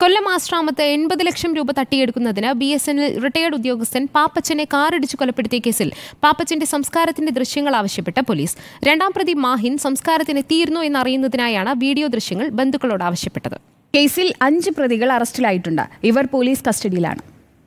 കൊല്ലം ആശ്രാമത്ത് എൺപത് ലക്ഷം രൂപ തട്ടിയെടുക്കുന്നതിന് B S N L retired ഉദ്യോഗസ്ഥൻ പാപ്പച്ചനെ കാറിടിച്ച് കൊലപ്പെടുത്തിയ കേസിൽ പാപ്പച്ചന്റെ സംസ്കാരത്തിന്റെ ദൃശ്യങ്ങൾ ആവശ്യപ്പെട്ട പോലീസ് രണ്ടാം പ്രതി മാഹിൻ സംസ്കാരത്തിന് എത്തിയിരുന്നു എന്നറിയുന്നതിനായാണ് വീഡിയോ ദൃശ്യങ്ങൾ ബന്ധുക്കളോട് ആവശ്യപ്പെട്ടത് കേസിൽ അഞ്ച് പ്രതികൾ അറസ്റ്റിലായിട്ടുണ്ട് ഇവർ പോലീസ് കസ്റ്റഡിയിലാണ്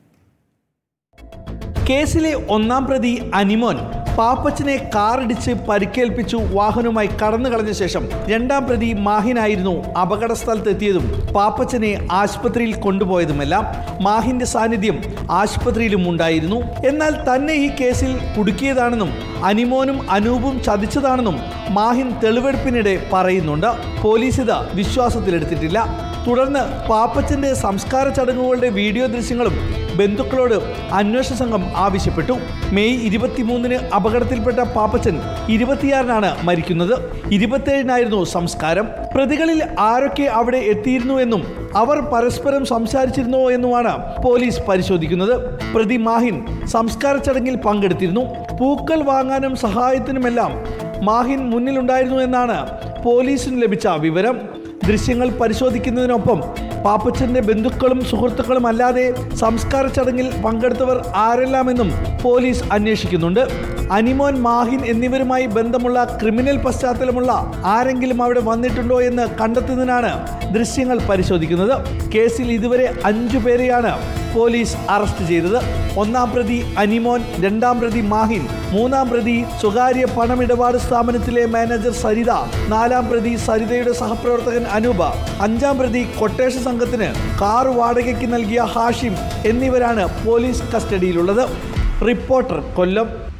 കേസിലെ ഒന്നാം പ്രതി അനിമോൻ പാപ്പച്ചനെ കാറിടിച്ച് പരിക്കേൽപ്പിച്ചു വാഹനവുമായി കടന്നു കളഞ്ഞ ശേഷം രണ്ടാം പ്രതി മാഹിനായിരുന്നു അപകട സ്ഥലത്തെത്തിയതും പാപ്പച്ചനെ ആശുപത്രിയിൽ കൊണ്ടുപോയതുമെല്ലാം മാഹിന്റെ സാന്നിധ്യം ആശുപത്രിയിലും ഉണ്ടായിരുന്നു എന്നാൽ തന്നെ ഈ കേസിൽ കുടുക്കിയതാണെന്നും അനിമോനും അനൂപും ചതിച്ചതാണെന്നും മാഹിൻ തെളിവെടുപ്പിനിടെ പറയുന്നുണ്ട് പോലീസ് ഇത് വിശ്വാസത്തിലെടുത്തിട്ടില്ല തുടർന്ന് പാപ്പച്ചന്റെ സംസ്കാര ചടങ്ങുകളുടെ വീഡിയോ ദൃശ്യങ്ങളും ബന്ധുക്കളോട് അന്വേഷണ സംഘം ആവശ്യപ്പെട്ടു മെയ് ഇരുപത്തിമൂന്നിന് അപകടത്തിൽപ്പെട്ട പാപ്പച്ചൻ ഇരുപത്തിയാറിനാണ് മരിക്കുന്നത് ഇരുപത്തിയേഴിനായിരുന്നു സംസ്കാരം പ്രതികളിൽ ആരൊക്കെ അവിടെ എത്തിയിരുന്നു എന്നും അവർ പരസ്പരം സംസാരിച്ചിരുന്നോ എന്നുമാണ് പോലീസ് പരിശോധിക്കുന്നത് പ്രതി മാഹിൻ സംസ്കാര ചടങ്ങിൽ പങ്കെടുത്തിരുന്നു പൂക്കൾ വാങ്ങാനും സഹായത്തിനുമെല്ലാം മാഹിൻ മുന്നിലുണ്ടായിരുന്നു എന്നാണ് പോലീസിന് ലഭിച്ച വിവരം ദൃശ്യങ്ങൾ പരിശോധിക്കുന്നതിനൊപ്പം പാപ്പച്ചന്റെ ബന്ധുക്കളും സുഹൃത്തുക്കളും അല്ലാതെ സംസ്കാര ചടങ്ങിൽ പങ്കെടുത്തവർ ആരെല്ലാമെന്നും പോലീസ് അന്വേഷിക്കുന്നുണ്ട് അനിമോൻ മാഹിൻ എന്നിവരുമായി ബന്ധമുള്ള ക്രിമിനൽ പശ്ചാത്തലമുള്ള ആരെങ്കിലും അവിടെ വന്നിട്ടുണ്ടോ എന്ന് കണ്ടെത്തുന്നതിനാണ് ദൃശ്യങ്ങൾ പരിശോധിക്കുന്നത് കേസിൽ ഇതുവരെ അഞ്ചു പേരെയാണ് പോലീസ് അറസ്റ്റ് ചെയ്തത് ഒന്നാം പ്രതി അനിമോൻ രണ്ടാം പ്രതി മാഹിൻ മൂന്നാം പ്രതി സ്വകാര്യ പണമിടപാട് സ്ഥാപനത്തിലെ മാനേജർ സരിത നാലാം പ്രതി സരിതയുടെ സഹപ്രവർത്തകൻ അനൂപ അഞ്ചാം പ്രതി കൊട്ടേഷൻ സംഘത്തിന് കാർ വാടകയ്ക്ക് നൽകിയ ഹാഷിം എന്നിവരാണ് പോലീസ് കസ്റ്റഡിയിലുള്ളത് റിപ്പോർട്ടർ കൊല്ലം